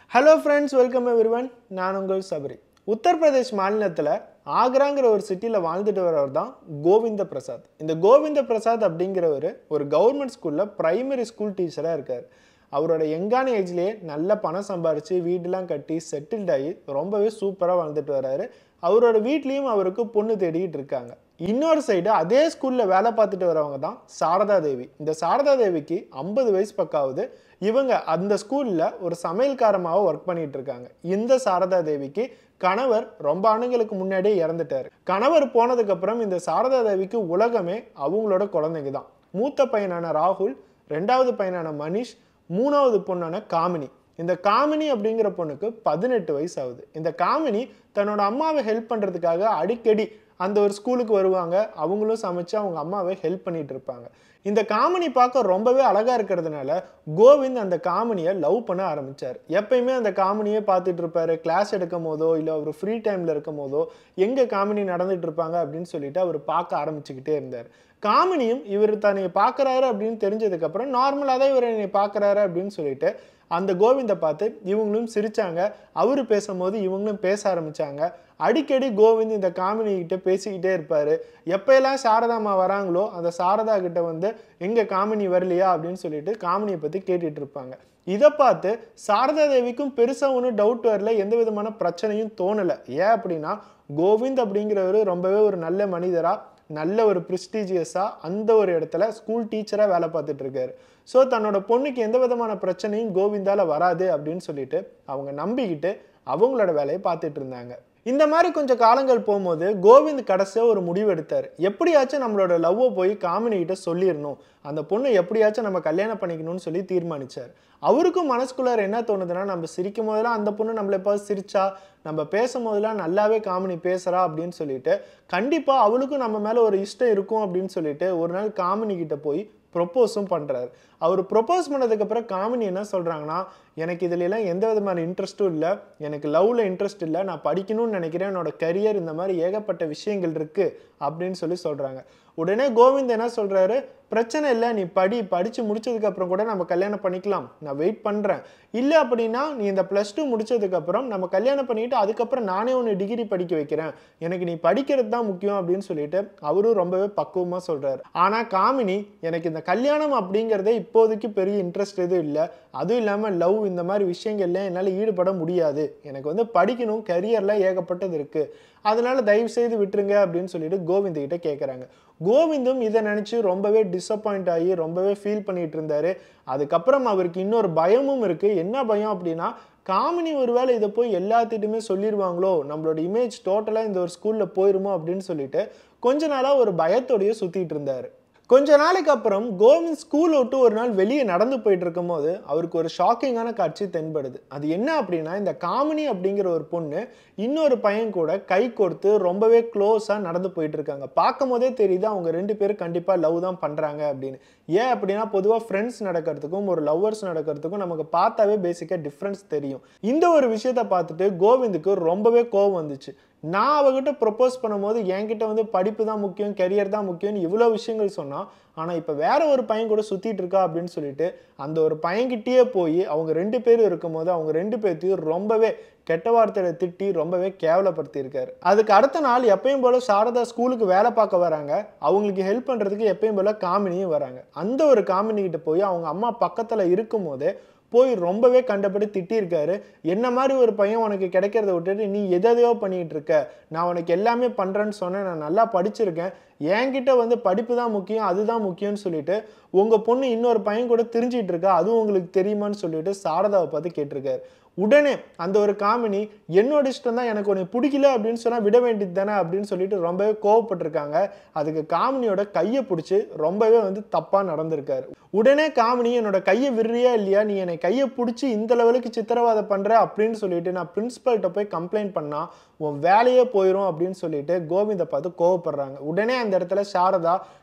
hello friends welcome everyone நான் உங்கள் சபரி உத்தரப்பிரதேஷ் மாநிலத்தில் ஆக்ராங்கிற ஒரு சிட்டியில் வாழ்ந்துட்டு வரவர் தான் கோவிந்த பிரசாத் இந்த கோவிந்த பிரசாத் அப்படிங்கிறவர் ஒரு கவர்மெண்ட் ஸ்கூலில் பிரைமரி ஸ்கூல் டீச்சராக இருக்கார் அவரோட யங்கான ஏஜ்லேயே நல்ல பணம் சம்பாரித்து வீடெல்லாம் கட்டி செட்டில்ட் ஆகி ரொம்பவே சூப்பராக வாழ்ந்துட்டு வராரு அவரோட வீட்லேயும் அவருக்கு பொண்ணு தேடிக்கிட்டு இருக்காங்க இன்னொரு சைடு அதே ஸ்கூலில் வேலை பார்த்துட்டு வரவங்க தான் சாரதா தேவி இந்த சாரதா தேவிக்கு ஐம்பது வயசு பக்காவது இவங்க அந்த ஸ்கூலில் ஒரு சமையல்காரமாக ஒர்க் பண்ணிட்டு இருக்காங்க இந்த சாரதா தேவிக்கு கணவர் ரொம்ப ஆண்டுகளுக்கு முன்னாடியே இறந்துட்டாரு கணவர் போனதுக்கு அப்புறம் இந்த சாரதா தேவிக்கு உலகமே அவங்களோட குழந்தைங்க தான் மூத்த பையனான ராகுல் ரெண்டாவது பையனான மனிஷ் மூணாவது பொண்ணான காமினி இந்த காமினி அப்படிங்கிற பொண்ணுக்கு பதினெட்டு வயசு ஆகுது இந்த காமினி தன்னோட அம்மாவை ஹெல்ப் பண்ணுறதுக்காக அடிக்கடி அந்த ஒரு ஸ்கூலுக்கு வருவாங்க அவங்களும் சமைச்சு அவங்க அம்மாவை ஹெல்ப் பண்ணிட்டு இருப்பாங்க இந்த காமினி பார்க்க ரொம்பவே அழகா இருக்கிறதுனால கோவிந்த் அந்த காமினியை லவ் பண்ண ஆரம்பிச்சார் எப்பயுமே அந்த காமினியை பார்த்துட்டு இருப்பாரு கிளாஸ் எடுக்கும் போதோ இல்லை அவர் ஃப்ரீ டைம்ல இருக்கும் போதோ எங்க காமினி நடந்துட்டு இருப்பாங்க அப்படின்னு சொல்லிட்டு அவர் பார்க்க ஆரம்பிச்சுக்கிட்டே இருந்தார் காமினியும் இவர் தன்னை பார்க்குறாரு அப்படின்னு தெரிஞ்சதுக்கப்புறம் நார்மலாக தான் இவர் என்னை பார்க்குறாரு அப்படின்னு சொல்லிட்டு அந்த கோவிந்தை பார்த்து இவங்களும் சிரிச்சாங்க அவரு பேசும்போது இவங்களும் பேச ஆரம்பிச்சாங்க அடிக்கடி கோவிந்த் இந்த காமினி கிட்ட பேசிக்கிட்டே இருப்பாரு எப்பயெல்லாம் சாரதாமா வராங்களோ அந்த சாரதா கிட்ட வந்து எங்க காமினி வரலையா அப்படின்னு சொல்லிட்டு காமினியை பத்தி கேட்டுட்டு இருப்பாங்க இதை பார்த்து சாரதா தேவிக்கும் பெருசா ஒன்றும் டவுட் வரல எந்த விதமான பிரச்சனையும் தோணலை ஏன் அப்படின்னா கோவிந்த் அப்படிங்கிறவர் ரொம்பவே ஒரு நல்ல மனிதரா நல்ல ஒரு ப்ரெஸ்டீஜியஸாக அந்த ஒரு இடத்துல ஸ்கூல் டீச்சராக வேலை பார்த்துட்டு இருக்காரு ஸோ தன்னோட பொண்ணுக்கு எந்த விதமான பிரச்சனையும் கோவிந்தால வராது அப்படின்னு சொல்லிட்டு அவங்க நம்பிக்கிட்டு அவங்களோட வேலையை பார்த்துட்டு இருந்தாங்க இந்த மாதிரி கொஞ்சம் காலங்கள் போகும்போது கோவிந்த் கடைசியாக ஒரு முடிவு எடுத்தார் எப்படியாச்சும் நம்மளோட லவ்வை போய் காமினிகிட்ட சொல்லிடணும் அந்த பொண்ணை எப்படியாச்சும் நம்ம கல்யாணம் பண்ணிக்கணும்னு சொல்லி தீர்மானிச்சார் அவருக்கும் மனசுக்குள்ளார என்ன தோணுதுன்னா நம்ம சிரிக்கும் போதெல்லாம் அந்த பொண்ணு நம்மளை எப்போ சிரிச்சா நம்ம பேசும் போதெல்லாம் நல்லாவே காமினி பேசுறா அப்படின்னு சொல்லிட்டு கண்டிப்பா அவளுக்கும் நம்ம மேல ஒரு இஷ்டம் இருக்கும் அப்படின்னு சொல்லிட்டு ஒரு நாள் காமினி கிட்ட போய் ப்ரொப்போஸும் பண்றாரு அவர் ப்ரொப்போஸ் பண்ணதுக்கு அப்புறம் காமினி என்ன சொல்றாங்கன்னா எனக்கு இதுல எல்லாம் எந்த விதமான இன்ட்ரெஸ்ட்டும் இல்லை எனக்கு லவ்ல இன்ட்ரெஸ்ட் இல்லை நான் படிக்கணும்னு நினைக்கிறேன் என்னோட கரியர் இந்த மாதிரி ஏகப்பட்ட விஷயங்கள் இருக்கு அப்படின்னு சொல்லி சொல்றாங்க உடனே கோவிந்த் என்ன சொல்றாரு பிரச்சனை இல்லை நீ படி படிச்சு முடிச்சதுக்கு அப்புறம் கூட நம்ம கல்யாணம் பண்ணிக்கலாம் நான் வெயிட் பண்றேன் இல்லை அப்படின்னா நீ இந்த ப்ளஸ் டூ முடிச்சதுக்கு அப்புறம் நம்ம கல்யாணம் பண்ணிட்டு அதுக்கப்புறம் நானே உன்னை டிகிரி படிக்க வைக்கிறேன் எனக்கு நீ படிக்கிறது தான் முக்கியம் அப்படின்னு சொல்லிட்டு அவரும் ரொம்பவே பக்குவமா சொல்றாரு ஆனா காமினி எனக்கு இந்த கல்யாணம் அப்படிங்கிறதே இப்போதைக்கு பெரிய இன்ட்ரெஸ்ட் எதுவும் இல்லை அதுவும் இல்லாம லவ் இந்த மாதிரி விஷயங்கள்ல என்னால் ஈடுபட முடியாது எனக்கு வந்து படிக்கணும் கரியர்ல ஏகப்பட்டது இருக்கு அதனால தயவு செய்து விட்டுருங்க அப்படின்னு சொல்லிட்டு கோவிந்த் கிட்ட கேட்குறாங்க கோவிந்தும் இதை நினச்சி ரொம்பவே டிசப்பாயிண்ட் ஆகி ரொம்பவே ஃபீல் பண்ணிட்டு இருந்தாரு அதுக்கப்புறம் அவருக்கு இன்னொரு பயமும் இருக்கு என்ன பயம் அப்படின்னா காமினி ஒருவேளை இதை போய் எல்லாத்திட்டுமே சொல்லிடுவாங்களோ நம்மளோட இமேஜ் டோட்டலாக இந்த ஒரு ஸ்கூலில் போயிருமோ அப்படின்னு சொல்லிட்டு கொஞ்ச நாளாக ஒரு பயத்தோடய சுற்றிட்டு இருந்தார் கொஞ்ச நாளைக்கு அப்புறம் கோவிந்த் ஸ்கூல் விட்டு ஒரு நாள் வெளியே நடந்து போயிட்டு இருக்கும்போது அவருக்கு ஒரு ஷாக்கிங்கான காட்சி தென்படுது அது என்ன அப்படின்னா இந்த காமினி அப்படிங்கிற ஒரு பொண்ணு இன்னொரு பையன் கூட கை கொடுத்து ரொம்பவே க்ளோஸாக நடந்து போயிட்டு இருக்காங்க பார்க்கும் போதே தெரியுது அவங்க ரெண்டு பேரும் கண்டிப்பாக லவ் தான் பண்ணுறாங்க அப்படின்னு ஏன் அப்படின்னா பொதுவாக ஃப்ரெண்ட்ஸ் நடக்கிறதுக்கும் ஒரு லவ்வர்ஸ் நடக்கிறதுக்கும் நமக்கு பார்த்தாவே பேசிக்காக டிஃப்ரென்ஸ் தெரியும் இந்த ஒரு விஷயத்த பார்த்துட்டு கோவிந்துக்கு ரொம்பவே கோவம் வந்துச்சு நான் அவகிட்ட ப்ரொப்போஸ் பண்ணும்போது என்கிட்ட வந்து படிப்பு தான் முக்கியம் கெரியர் தான் முக்கியம்னு இவ்வளோ விஷயங்கள் சொன்னான் ஆனால் இப்போ வேற ஒரு பையன் கூட சுற்றிட்டு இருக்கா அப்படின்னு சொல்லிட்டு அந்த ஒரு பையன்கிட்டயே போய் அவங்க ரெண்டு பேரும் இருக்கும்போது அவங்க ரெண்டு பேர்த்தையும் ரொம்பவே கெட்ட வார்த்தையில திட்டி ரொம்பவே கேவலப்படுத்தி இருக்காரு அதுக்கு அடுத்த நாள் எப்பயும் போல சாரதா ஸ்கூலுக்கு வேலை பார்க்க வராங்க அவங்களுக்கு ஹெல்ப் பண்றதுக்கு எப்பயும் போல காமினியும் வராங்க அந்த ஒரு காமினி கிட்ட போய் அவங்க அம்மா பக்கத்துல இருக்கும் போதே போய் ரொம்பவே கண்டபடி திட்டியிருக்காரு என்ன மாதிரி ஒரு பையன் உனக்கு கிடைக்கிறத விட்டுட்டு நீ எதையோ பண்ணிட்டு இருக்க நான் உனக்கு எல்லாமே பண்றேன்னு சொன்னேன் நான் நல்லா படிச்சிருக்கேன் என்கிட்ட வந்து படிப்பு தான் முக்கியம் அதுதான் முக்கியம்னு சொல்லிட்டு உங்க பொண்ணு இன்னொரு பையன் கூட தெரிஞ்சிட்டு இருக்கா அதுவும் உங்களுக்கு தெரியுமான்னு சொல்லிட்டு சாரதாவை பார்த்து கேட்டிருக்காரு உடனே அந்த ஒரு காமினி என்னோட இஷ்டம் தான் எனக்கு உன்னை பிடிக்கல அப்படின்னு சொன்னா விட வேண்டியது தானே அப்படின்னு சொல்லிட்டு ரொம்பவே கோவப்பட்டிருக்காங்க அதுக்கு காமினியோட கையை பிடிச்சி ரொம்பவே வந்து தப்பா நடந்திருக்காரு உடனே காமினி என்னோட கையை விடுறியா இல்லையா நீ என்னை கையை பிடிச்சி இந்த லெவலுக்கு சித்திரவதை பண்ற அப்படின்னு சொல்லிட்டு நான் பிரின்சிபல்கிட்ட போய் கம்ப்ளைண்ட் பண்ணா உன் வேலையே போயிடும் அப்படின்னு சொல்லிட்டு கோவிந்தை பார்த்து கோவப்படுறாங்க உடனே அந்த இடத்துல சாரதா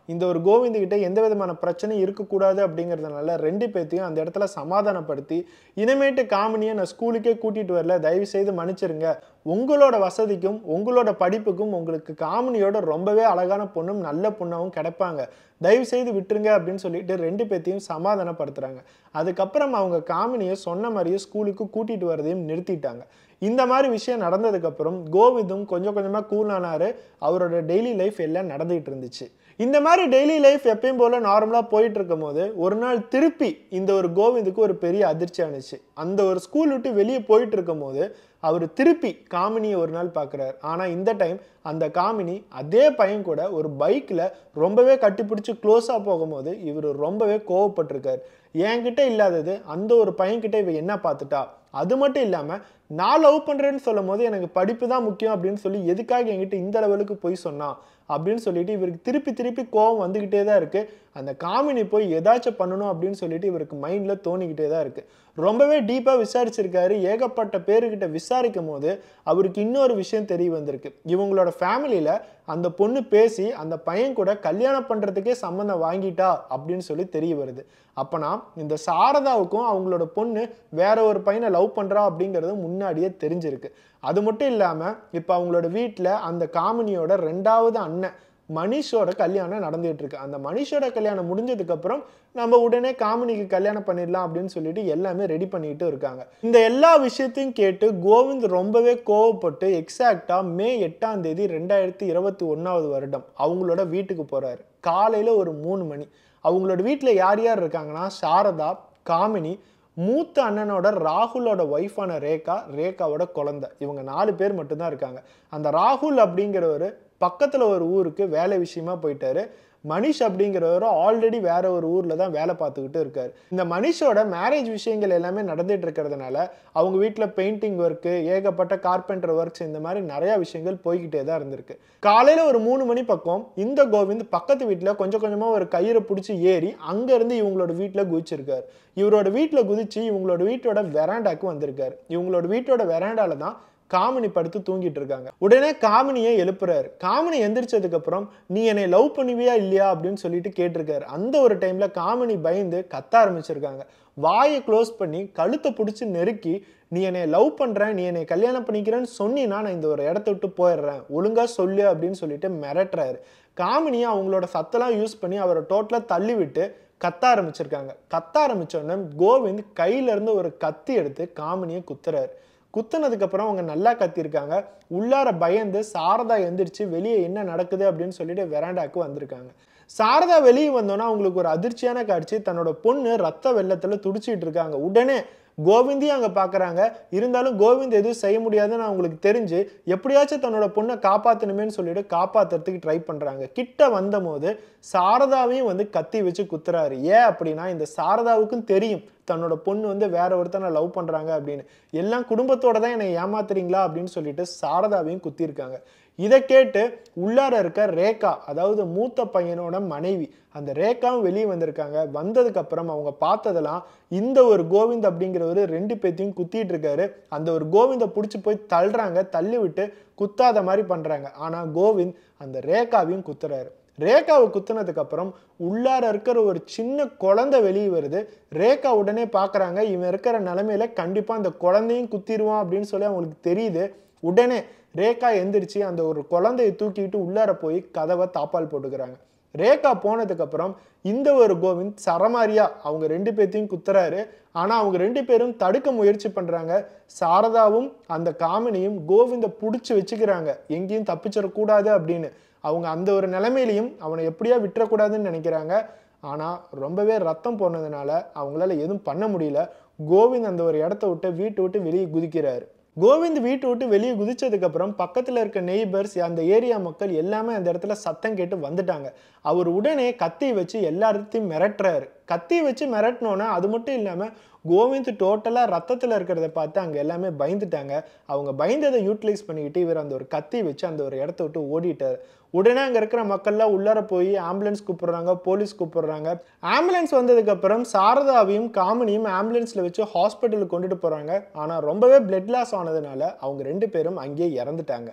இந்த ஒரு கோவிந்த் கிட்ட எந்த விதமான பிரச்சனையும் இருக்கக்கூடாது அப்படிங்கிறதுனால ரெண்டு பேர்த்தையும் அந்த இடத்துல சமாதானப்படுத்தி இனிமேட்டு காமினியை நான் ஸ்கூலுக்கே கூட்டிட்டு வரல தயவு செய்து மன்னிச்சிருங்க உங்களோட வசதிக்கும் உங்களோட படிப்புக்கும் உங்களுக்கு காமினியோட ரொம்பவே அழகான பொண்ணும் நல்ல பொண்ணாவும் கிடைப்பாங்க தயவு செய்து விட்டுருங்க அப்படின்னு சொல்லிட்டு ரெண்டு பேர்த்தையும் சமாதானப்படுத்துறாங்க அதுக்கப்புறம் அவங்க காமினியை சொன்ன மாதிரியே ஸ்கூலுக்கு கூட்டிட்டு வரதையும் நிறுத்திட்டாங்க இந்த மாதிரி விஷயம் நடந்ததுக்கப்புறம் கோவிந்தும் கொஞ்சம் கொஞ்சமாக கூல் ஆனாரு அவரோட டெய்லி லைஃப் எல்லாம் நடந்துகிட்டு இருந்துச்சு இந்த மாதிரி டெய்லி லைஃப் எப்பயும் போல நார்மலாக போயிட்டு இருக்கும் போது ஒரு நாள் திருப்பி இந்த ஒரு கோவிந்துக்கு ஒரு பெரிய அதிர்ச்சி ஆனிச்சு அந்த ஒரு ஸ்கூல் விட்டு வெளியே போயிட்டு இருக்கும் போது அவர் திருப்பி காமினியை ஒரு நாள் பார்க்குறாரு ஆனால் இந்த டைம் அந்த காமினி அதே பையன் கூட ஒரு பைக்கில் ரொம்பவே கட்டிப்பிடிச்சு க்ளோஸாக போகும்போது இவர் ரொம்பவே கோவப்பட்டிருக்காரு என்கிட்ட இல்லாதது அந்த ஒரு பையன்கிட்ட இவ என்ன பார்த்துட்டா அது மட்டும் இல்லாமல் நான் லவ் பண்ணுறேன்னு சொல்லும் போது எனக்கு படிப்பு தான் முக்கியம் அப்படின்னு சொல்லி எதுக்காக என்கிட்ட இந்த லெவலுக்கு போய் சொன்னான் அப்படின்னு சொல்லிட்டு இவருக்கு திருப்பி திருப்பி கோவம் வந்துக்கிட்டே தான் இருக்கு அந்த காமினி போய் ஏதாச்சும் பண்ணணும் அப்படின்னு சொல்லிட்டு இவருக்கு மைண்டில் தோணிக்கிட்டே தான் இருக்கு ரொம்பவே டீப்பாக விசாரிச்சிருக்காரு ஏகப்பட்ட பேருக்கிட்ட விசாரிக்கும் போது அவருக்கு இன்னொரு விஷயம் தெரிய வந்திருக்கு இவங்களோட ஃபேமிலியில் அந்த பொண்ணு பேசி அந்த பையன் கூட கல்யாணம் பண்ணுறதுக்கே சம்மந்தம் வாங்கிட்டா அப்படின்னு சொல்லி தெரிய வருது அப்பனா இந்த சாரதாவுக்கும் அவங்களோட பொண்ணு வேற ஒரு பையனை லவ் பண்ணுறா அப்படிங்கிறது முன்னாடியே தெரிஞ்சிருக்கு அது மட்டும் இல்லாமல் இப்போ அவங்களோட வீட்டில் அந்த காமினியோட ரெண்டாவது அண்ணன் மனிஷோட கல்யாணம் நடந்துகிட்டு இருக்கு அந்த மனிஷோட கல்யாணம் முடிஞ்சதுக்கு அப்புறம் நம்ம உடனே காமினிக்கு கல்யாணம் பண்ணிடலாம் அப்படின்னு சொல்லிட்டு எல்லாமே ரெடி பண்ணிட்டு இருக்காங்க இந்த எல்லா விஷயத்தையும் கேட்டு கோவிந்த் ரொம்பவே கோவப்பட்டு எக்ஸாக்டா மே எட்டாம் தேதி ரெண்டாயிரத்தி இருபத்தி ஒன்னாவது வருடம் அவங்களோட வீட்டுக்கு போறாரு காலையில ஒரு மூணு மணி அவங்களோட வீட்டில் யார் யார் இருக்காங்கன்னா சாரதா காமினி மூத்த அண்ணனோட ராகுலோட ஒய்ஃபான ரேகா ரேகாவோட குழந்தை இவங்க நாலு பேர் மட்டும்தான் இருக்காங்க அந்த ராகுல் அப்படிங்கிறவர் பக்கத்தில் ஒரு ஊருக்கு வேலை விஷயமா போயிட்டாரு மனிஷ் அப்படிங்கிறவர் ஆல்ரெடி வேற ஒரு ஊர்ல தான் வேலை பார்த்துக்கிட்டு இருக்காரு இந்த மனிஷோட மேரேஜ் விஷயங்கள் எல்லாமே நடந்துட்டு இருக்கிறதுனால அவங்க வீட்டில் பெயிண்டிங் ஒர்க்கு ஏகப்பட்ட கார்பெண்டர் ஒர்க்ஸ் இந்த மாதிரி நிறைய விஷயங்கள் போய்கிட்டே தான் இருந்திருக்கு காலையில ஒரு மூணு மணி பக்கம் இந்த கோவிந்த் பக்கத்து வீட்டில் கொஞ்சம் கொஞ்சமா ஒரு கயிறை பிடிச்சி ஏறி அங்க இருந்து இவங்களோட வீட்டில் குதிச்சிருக்காரு இவரோட வீட்டில் குதிச்சு இவங்களோட வீட்டோட வெராண்டாக்கு வந்திருக்காரு இவங்களோட வீட்டோட வெராண்டால தான் காமினி படுத்து தூங்கிட்டு இருக்காங்க உடனே காமினியை எழுப்புறாரு காமினி எந்திரிச்சதுக்கு அப்புறம் நீ என்னை லவ் பண்ணுவியா இல்லையா அப்படின்னு சொல்லிட்டு கேட்டிருக்காரு அந்த ஒரு டைம்ல காமினி பயந்து கத்த ஆரம்பிச்சிருக்காங்க வாயை க்ளோஸ் பண்ணி கழுத்தை பிடிச்சி நெருக்கி நீ என்னை லவ் பண்ற நீ என்னை கல்யாணம் பண்ணிக்கிறேன்னு சொன்னீன்னா நான் இந்த ஒரு இடத்த விட்டு போயிடுறேன் ஒழுங்கா சொல்லு அப்படின்னு சொல்லிட்டு மிரட்டுறாரு காமினியை அவங்களோட சத்தெல்லாம் யூஸ் பண்ணி அவரை டோட்டலாக தள்ளி விட்டு கத்த ஆரம்பிச்சிருக்காங்க கத்த ஆரம்பிச்ச உடனே கோவிந்த் கையில இருந்து ஒரு கத்தி எடுத்து காமினியை குத்துறாரு குத்துனதுக்கு அப்புறம் அவங்க நல்லா கத்திருக்காங்க உள்ளார பயந்து சாரதா எந்திரிச்சு வெளியே என்ன நடக்குது அப்படின்னு சொல்லிட்டு வெராண்டாக்கு வந்திருக்காங்க சாரதா வெளியே வந்தோன்னா அவங்களுக்கு ஒரு அதிர்ச்சியான காட்சி தன்னோட பொண்ணு ரத்த வெள்ளத்துல துடிச்சிட்டு இருக்காங்க உடனே கோவிந்தையும் அங்கே பார்க்குறாங்க இருந்தாலும் கோவிந்த் எதுவும் செய்ய முடியாதுன்னு அவங்களுக்கு தெரிஞ்சு எப்படியாச்சும் தன்னோட பொண்ணை காப்பாற்றணுமேன்னு சொல்லிட்டு காப்பாற்றுறதுக்கு ட்ரை பண்ணுறாங்க கிட்ட வந்தபோது சாரதாவையும் வந்து கத்தி வச்சு குத்துறாரு ஏன் அப்படின்னா இந்த சாரதாவுக்கும் தெரியும் தன்னோட பொண்ணு வந்து வேற ஒருத்தனை லவ் பண்ணுறாங்க அப்படின்னு எல்லாம் குடும்பத்தோட தான் என்னை ஏமாத்துறீங்களா அப்படின்னு சொல்லிட்டு சாரதாவையும் குத்திருக்காங்க இதை கேட்டு உள்ளார இருக்க ரேகா அதாவது மூத்த பையனோட மனைவி அந்த ரேகாவும் வெளியே வந்திருக்காங்க வந்ததுக்கு அப்புறம் அவங்க பார்த்ததெல்லாம் இந்த ஒரு கோவிந்த் அப்படிங்கிறவர் ரெண்டு பேத்தையும் குத்திட்டு இருக்காரு அந்த ஒரு கோவிந்தை பிடிச்சி போய் தள்ளுறாங்க தள்ளி விட்டு குத்தாத மாதிரி பண்றாங்க ஆனா கோவிந்த் அந்த ரேகாவையும் குத்துறாரு ரேகாவை குத்துனதுக்கு அப்புறம் உள்ளார இருக்கிற ஒரு சின்ன குழந்தை வெளியே வருது ரேகா உடனே பார்க்கறாங்க இவன் இருக்கிற நிலைமையில கண்டிப்பா அந்த குழந்தையும் குத்திடுவான் அப்படின்னு சொல்லி அவங்களுக்கு தெரியுது உடனே ரேகா எந்திரிச்சு அந்த ஒரு குழந்தையை தூக்கிட்டு உள்ளார போய் கதவை தாப்பால் போட்டுக்கிறாங்க ரேகா போனதுக்கு அப்புறம் இந்த ஒரு கோவிந்த் சரமாரியா அவங்க ரெண்டு பேர்த்தையும் குத்துறாரு ஆனா அவங்க ரெண்டு பேரும் தடுக்க முயற்சி பண்றாங்க சாரதாவும் அந்த காமினியும் கோவிந்த புடிச்சு வச்சுக்கிறாங்க எங்கேயும் தப்பிச்சிடக்கூடாது அப்படின்னு அவங்க அந்த ஒரு நிலைமையிலையும் அவனை எப்படியா விட்டுறக்கூடாதுன்னு நினைக்கிறாங்க ஆனா ரொம்பவே ரத்தம் போனதுனால அவங்களால எதுவும் பண்ண முடியல கோவிந்த் அந்த ஒரு இடத்த விட்டு வீட்டை விட்டு வெளியே குதிக்கிறாரு கோவிந்த் வீட்டை விட்டு வெளியே குதிச்சதுக்கு அப்புறம் பக்கத்துல இருக்க நெய்பர்ஸ் அந்த ஏரியா மக்கள் எல்லாமே அந்த இடத்துல சத்தம் கேட்டு வந்துட்டாங்க அவர் உடனே கத்தி வச்சு எல்லாத்தையும் மிரட்டுறாரு கத்தி வச்சு மிரட்டினோன்னா அது மட்டும் இல்லாம கோவிந்த் டோட்டலாக ரத்தத்தில் இருக்கிறத பார்த்து அங்கே எல்லாமே பயந்துட்டாங்க அவங்க பயந்ததை யூட்டிலைஸ் பண்ணிக்கிட்டு இவர் அந்த ஒரு கத்தி வச்சு அந்த ஒரு இடத்த விட்டு ஓடிட்டார் உடனே அங்கே இருக்கிற மக்கள்லாம் உள்ளார போய் ஆம்புலன்ஸ் கூப்பிடுறாங்க போலீஸ் கூப்பிடுறாங்க ஆம்புலன்ஸ் வந்ததுக்கு அப்புறம் சாரதாவையும் காமினியும் ஆம்புலன்ஸில் வச்சு ஹாஸ்பிட்டலுக்கு கொண்டுட்டு போகிறாங்க ஆனால் ரொம்பவே பிளட் லாஸ் ஆனதுனால அவங்க ரெண்டு பேரும் அங்கேயே இறந்துட்டாங்க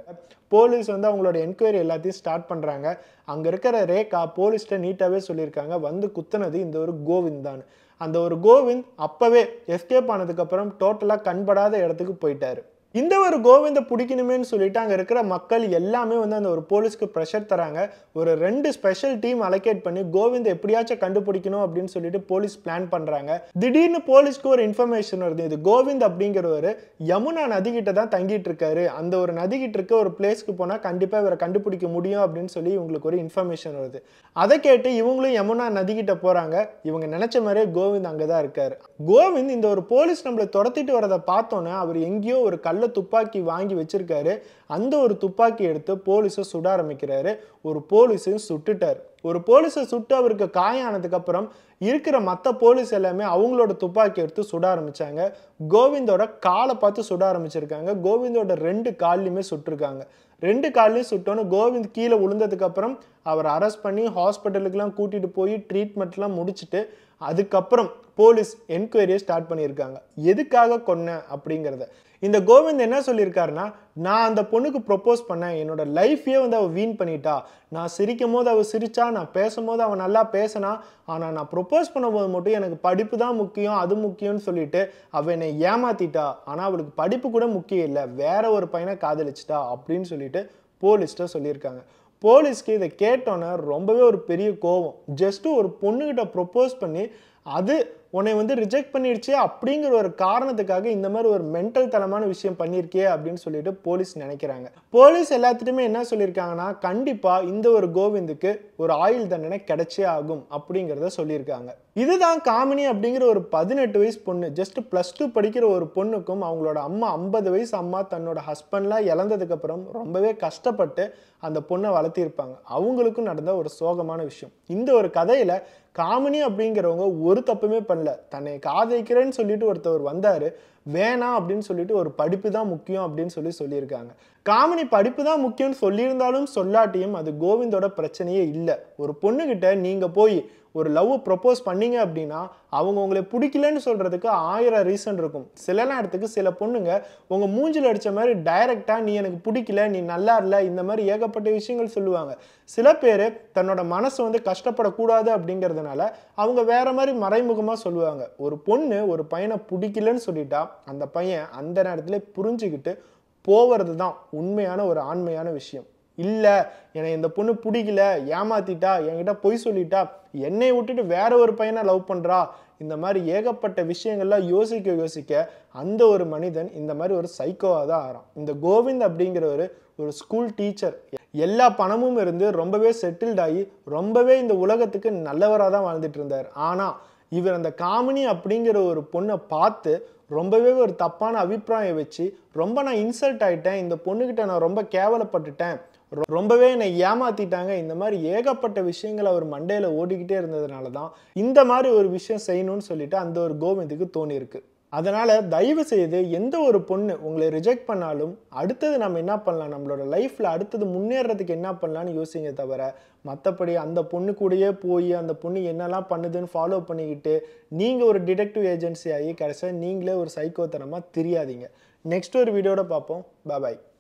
போலீஸ் வந்து அவங்களோட என்கொயரி எல்லாத்தையும் ஸ்டார்ட் பண்ணுறாங்க அங்கே இருக்கிற ரேகா போலீஸ்கிட்ட நீட்டாகவே சொல்லியிருக்காங்க வந்து குத்துனது இந்த ஒரு கோவிந்த் தான் அந்த ஒரு கோவிந்த் அப்போவே எஸ்கேப் ஆனதுக்கப்புறம் டோட்டலாக கண்படாத இடத்துக்கு போயிட்டாரு இந்த ஒரு கோவிந்த பிடிக்கணுமேன்னு சொல்லிட்டு அங்கே இருக்கிற மக்கள் எல்லாமே வந்து அந்த ஒரு போலீஸ்க்கு ப்ரெஷர் தராங்க ஒரு ரெண்டு ஸ்பெஷல் டீம் அலோகேட் பண்ணி கோவிந்த் எப்படியாச்சும் கண்டுபிடிக்கணும் அப்படின்னு சொல்லிட்டு போலீஸ் பிளான் பண்ணுறாங்க திடீர்னு போலீஸ்க்கு ஒரு இன்ஃபர்மேஷன் வருது இது கோவிந்த் அப்படிங்கிறவர் யமுனா நதிக்கிட்ட தான் தங்கிட்டு இருக்காரு அந்த ஒரு நதிக்கிட்ட இருக்க ஒரு பிளேஸ்க்கு போனால் கண்டிப்பாக இவரை கண்டுபிடிக்க முடியும் அப்படின்னு சொல்லி இவங்களுக்கு ஒரு இன்ஃபர்மேஷன் வருது அதை கேட்டு இவங்களும் யமுனா நதிக்கிட்ட போகிறாங்க இவங்க நினச்ச மாதிரியே கோவிந்த் அங்கே தான் இருக்காரு கோவிந்த் இந்த ஒரு போலீஸ் நம்மளை துரத்திட்டு வரதை பார்த்தோன்னே அவர் எங்கேயோ ஒரு கல்ல துப்பாக்கி வாங்கி வச்சிருக்காரு அந்த ஒரு துப்பாக்கி எடுத்து போலீஸை சுட ஆரம்பிக்கிறாரு ஒரு போலீஸையும் சுட்டுட்டார் ஒரு போலீஸை சுட்டு அவருக்கு காயம் ஆனதுக்கப்புறம் இருக்கிற மற்ற போலீஸ் எல்லாமே அவங்களோட துப்பாக்கி எடுத்து சுட ஆரம்பிச்சாங்க கோவிந்தோட காலை பார்த்து சுட ஆரம்பிச்சிருக்காங்க கோவிந்தோட ரெண்டு கால்லையுமே சுட்டிருக்காங்க ரெண்டு கால்லையும் சுட்டோன்னு கோவிந்த் கீழே விழுந்ததுக்கப்புறம் அவர் அரெஸ்ட் பண்ணி ஹாஸ்பிட்டலுக்குலாம் கூட்டிகிட்டு போய் ட்ரீட்மெண்ட்லாம் முடிச்சுட்டு அதுக்கப்புறம் போலீஸ் என்கொயரியை ஸ்டார்ட் பண்ணியிருக்காங்க எதுக்காக கொன்ன அப்படிங்கிறத இந்த கோவிந்த் என்ன சொல்லியிருக்காருன்னா நான் அந்த பொண்ணுக்கு ப்ரொப்போஸ் பண்ணேன் என்னோட லைஃபையே வந்து அவள் வீண் பண்ணிட்டா நான் சிரிக்கும் போது அவள் சிரிச்சா நான் பேசும்போது அவன் நல்லா பேசினா ஆனால் நான் ப்ரொப்போஸ் பண்ணும்போது மட்டும் எனக்கு படிப்பு தான் முக்கியம் அது முக்கியம்னு சொல்லிட்டு அவள் என்னை ஏமாத்திட்டா ஆனால் அவளுக்கு படிப்பு கூட முக்கியம் இல்லை வேற ஒரு பையனை காதலிச்சிட்டா அப்படின்னு சொல்லிட்டு போலீஸ்கிட்ட சொல்லியிருக்காங்க போலீஸ்க்கு இதை கேட்டோன்னே ரொம்பவே ஒரு பெரிய கோவம் ஜஸ்ட்டு ஒரு பொண்ணுகிட்ட ப்ரொப்போஸ் பண்ணி அது உன்னை வந்து ரிஜெக்ட் பண்ணிடுச்சு அப்படிங்கிற ஒரு காரணத்துக்காக இந்த மாதிரி ஒரு மென்டல் தனமான விஷயம் பண்ணியிருக்கே அப்படின்னு சொல்லிட்டு போலீஸ் நினைக்கிறாங்க போலீஸ் எல்லாத்துட்டுமே என்ன சொல்லியிருக்காங்கன்னா கண்டிப்பாக இந்த ஒரு கோவிந்துக்கு ஒரு ஆயுள் தண்டனை கிடைச்சே ஆகும் அப்படிங்கிறத சொல்லியிருக்காங்க இதுதான் காமினி அப்படிங்கிற ஒரு பதினெட்டு வயசு பொண்ணு ஜஸ்ட் ப்ளஸ் டூ படிக்கிற ஒரு பொண்ணுக்கும் அவங்களோட அம்மா ஐம்பது வயசு அம்மா தன்னோட ஹஸ்பண்ட்லாம் இழந்ததுக்கப்புறம் ரொம்பவே கஷ்டப்பட்டு அந்த பொண்ணை வளர்த்திருப்பாங்க அவங்களுக்கும் நடந்த ஒரு சோகமான விஷயம் இந்த ஒரு கதையில காமினி அப்படிங்கிறவங்க ஒரு தப்புமே பண்ணல தன்னை காதலிக்கிறேன்னு சொல்லிட்டு ஒருத்தவர் வந்தாரு வேணாம் அப்படின்னு சொல்லிட்டு ஒரு படிப்பு தான் முக்கியம் அப்படின்னு சொல்லி சொல்லியிருக்காங்க காமினி படிப்பு தான் முக்கியம்னு சொல்லியிருந்தாலும் சொல்லாட்டியும் அது கோவிந்தோட பிரச்சனையே இல்லை ஒரு பொண்ணுகிட்ட நீங்க போய் ஒரு லவ் ப்ரொப்போஸ் பண்ணீங்க அப்படின்னா அவங்க உங்களை பிடிக்கலன்னு சொல்றதுக்கு ஆயிரம் ரீசன் இருக்கும் சில நேரத்துக்கு சில பொண்ணுங்க உங்க மூஞ்சில் அடிச்ச மாதிரி டைரக்டா நீ எனக்கு பிடிக்கல நீ நல்லா இல்லை இந்த மாதிரி ஏகப்பட்ட விஷயங்கள் சொல்லுவாங்க சில பேர் தன்னோட மனசு வந்து கஷ்டப்படக்கூடாது அப்படிங்கிறதுனால அவங்க வேற மாதிரி மறைமுகமா சொல்லுவாங்க ஒரு பொண்ணு ஒரு பையனை பிடிக்கலன்னு சொல்லிட்டா அந்த பையன் அந்த நேரத்துல புரிஞ்சுக்கிட்டு போவது தான் உண்மையான ஒரு ஆண்மையான விஷயம் இல்லை என்னை இந்த பொண்ணு பிடிக்கல ஏமாத்திட்டா என்கிட்ட பொய் சொல்லிட்டா என்னை விட்டுட்டு வேற ஒரு பையனை லவ் பண்ணுறா இந்த மாதிரி ஏகப்பட்ட விஷயங்கள்லாம் யோசிக்க யோசிக்க அந்த ஒரு மனிதன் இந்த மாதிரி ஒரு சைக்கோவாக தான் ஆகிறான் இந்த கோவிந்த் அப்படிங்கிறவர் ஒரு ஸ்கூல் டீச்சர் எல்லா பணமும் இருந்து ரொம்பவே செட்டில்ட் ஆகி ரொம்பவே இந்த உலகத்துக்கு நல்லவராக தான் வாழ்ந்துட்டு இருந்தார் ஆனால் இவர் அந்த காமினி அப்படிங்கிற ஒரு பொண்ணை பார்த்து ரொம்பவே ஒரு தப்பான அபிப்பிராயம் வச்சு ரொம்ப நான் இன்சல்ட் ஆயிட்டேன் இந்த பொண்ணுகிட்ட நான் ரொம்ப கேவலப்பட்டுட்டேன் ரொ- ரொம்பவே என்னை ஏமாத்திட்டாங்க இந்த மாதிரி ஏகப்பட்ட விஷயங்கள் அவர் மண்டையில ஓடிக்கிட்டே இருந்ததுனால தான் இந்த மாதிரி ஒரு விஷயம் செய்யணும்னு சொல்லிட்டு அந்த ஒரு கோவிந்துக்கு தோணியிருக்கு அதனால தயவு செய்து எந்த ஒரு பொண்ணு உங்களை ரிஜெக்ட் பண்ணாலும் அடுத்தது நம்ம என்ன பண்ணலாம் நம்மளோட லைஃப்ல அடுத்தது முன்னேறதுக்கு என்ன பண்ணலாம்னு யோசிங்க தவிர மற்றபடி அந்த பொண்ணு கூடயே போய் அந்த பொண்ணு என்னெல்லாம் பண்ணுதுன்னு ஃபாலோ பண்ணிக்கிட்டு நீங்கள் ஒரு டிடெக்டிவ் ஏஜென்சி ஆகி கடைசியாக நீங்களே ஒரு சைக்கோத்தனமாக தெரியாதீங்க நெக்ஸ்ட் ஒரு வீடியோட பார்ப்போம் பாய்